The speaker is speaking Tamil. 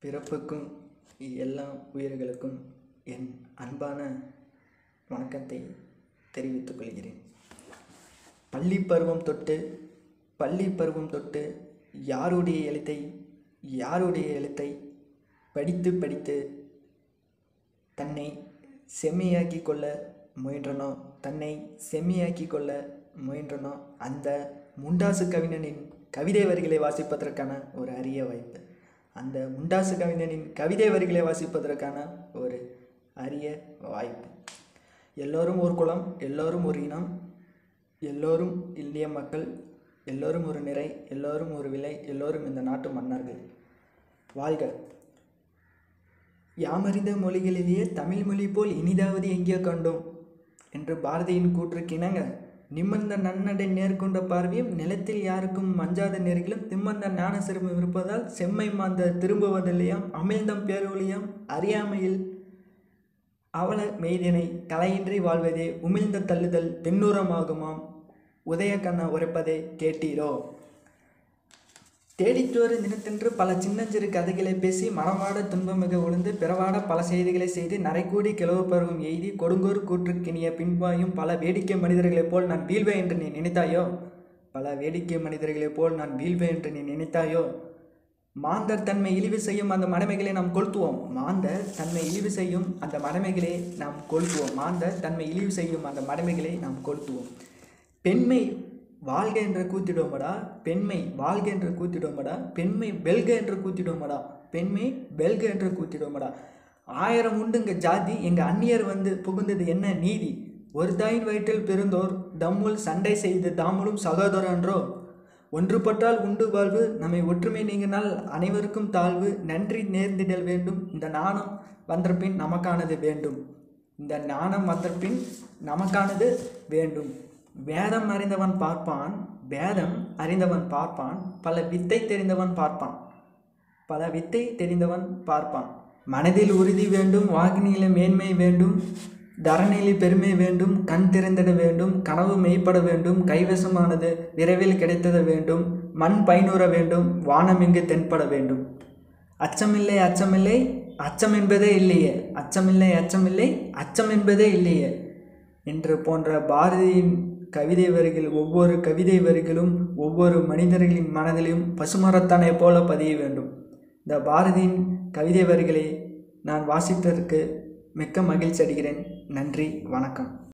பிறப்புக்கும் எல்லா உயிர்களுக்கும் என் அன்பான வணக்கத்தை தெரிவித்துக் கொள்கிறேன் பள்ளி பருவம் தொட்டு பள்ளி பருவம் தொட்டு யாருடைய எழுத்தை யாருடைய எழுத்தை படித்து படித்து தன்னை செம்மையாக்கி கொள்ள முயன்றனோ தன்னை செம்மையாக்கி கொள்ள முயன்றனோ அந்த முண்டாசு கவிஞனின் கவிதை வரிகளை வாசிப்பதற்கான ஒரு அரிய வாய்ப்பு அந்த முண்டாசு கவிஞனின் கவிதை வரிகளை வாசிப்பதற்கான ஒரு அரிய வாய்ப்பு எல்லோரும் ஒரு குலம் எல்லோரும் ஒரு இனம் எல்லோரும் இந்திய மக்கள் எல்லோரும் ஒரு நிறை எல்லோரும் ஒரு விலை எல்லோரும் இந்த நாட்டு மன்னர்கள் வாழ்க யாமறிந்த மொழிகளிலேயே தமிழ் மொழி போல் இனிதாவது எங்கே கண்டோம் என்று பாரதியின் கூற்றுக்கிணங்க நிம்மந்த நன்னடை நேர்கொண்ட பார்வையும் நிலத்தில் யாருக்கும் மஞ்சாத நெருகிலும் திம்மந்த ஞான சிறுமம் இருப்பதால் செம்மை மாந்த திரும்புவதில்லையாம் அமிழ்தம் பேரொழியாம் அறியாமையில் அவல மெய்தினை கலையின்றி வாழ்வதே உமிழ்ந்த தள்ளுதல் பெண்ணுரமாகுமாம் உதயக்கண்ண உரைப்பதை கேட்டீரோ தேடிச்சோறு தினத்தென்று பல சின்னஞ்சிறு கதைகளை பேசி மனமாட துன்பமிக உழுந்து பிறவாட பல செய்திகளை செய்து நரைக்கூடி கிளவு பருவம் எய்தி கொடுங்கோர் கூற்றுக்கினிய பின்பாயும் பல வேடிக்கை மனிதர்களைப் போல் நான் வீழ்வேன் என்று நீ நினைத்தாயோ பல வேடிக்கை மனிதர்களைப் போல் நான் வீழ்வேன் என்று நீ நினைத்தாயோ மாந்தர் தன்மை இழிவு செய்யும் அந்த மடமைகளை நாம் கொளுத்துவோம் மாந்தர் தன்மை இழிவு செய்யும் அந்த மடமைகளை நாம் கொளுத்துவோம் மாந்தர் தன்மை இழிவு செய்யும் அந்த மடமைகளை நாம் கொளுத்துவோம் பெண்மை வாழ்க என்று கூத்திடுவோமடா பெண்மை வாழ்க என்று கூத்திடுவோமடா பெண்மை வெல்க என்று கூத்திடுவோமடா பெண்மை வெல்க என்று கூத்திடுவோமடா ஆயிரம் உண்டுங்க ஜாதி எங்கள் அந்நியர் வந்து புகுந்தது என்ன நீதி ஒரு தாயின் வயிற்றில் பிறந்தோர் தம்முள் சண்டை செய்து தாமுளும் சகோதரன்றோ ஒன்றுபட்டால் உண்டு வாழ்வு நம்மை ஒற்றுமை நீங்கினால் அனைவருக்கும் தாழ்வு நன்றி நேர்ந்திடல் வேண்டும் இந்த நாணம் வந்தபின் நமக்கானது வேண்டும் இந்த ஞானம் வந்தபின் நமக்கானது வேண்டும் வேதம் அறிந்தவன் பார்ப்பான் வேதம் அறிந்தவன் பார்ப்பான் பல வித்தை தெரிந்தவன் பார்ப்பான் பல வித்தை தெரிந்தவன் பார்ப்பான் மனதில் உறுதி வேண்டும் வாகினியில மேன்மை வேண்டும் தரணியில் பெருமை வேண்டும் கண் திறந்திட வேண்டும் கனவு மெய்ப்பட வேண்டும் கைவசமானது விரைவில் கிடைத்தத வேண்டும் மண் பயனுற வேண்டும் வானம் இங்கு தென்பட வேண்டும் அச்சமில்லை அச்சமில்லை அச்சம் என்பதே இல்லையே அச்சமில்லை அச்சமில்லை அச்சம் என்பதே இல்லையே என்று போன்ற பாரதியின் கவிதை வரிகள் ஒவ்வொரு கவிதை வரிகளும் ஒவ்வொரு மனிதர்களின் மனதிலும் பசுமரத்தானை போல பதிய வேண்டும் இந்த பாரதியின் கவிதை வரிகளை நான் வாசித்ததற்கு மிக்க மகிழ்ச்சி அடைகிறேன் நன்றி வணக்கம்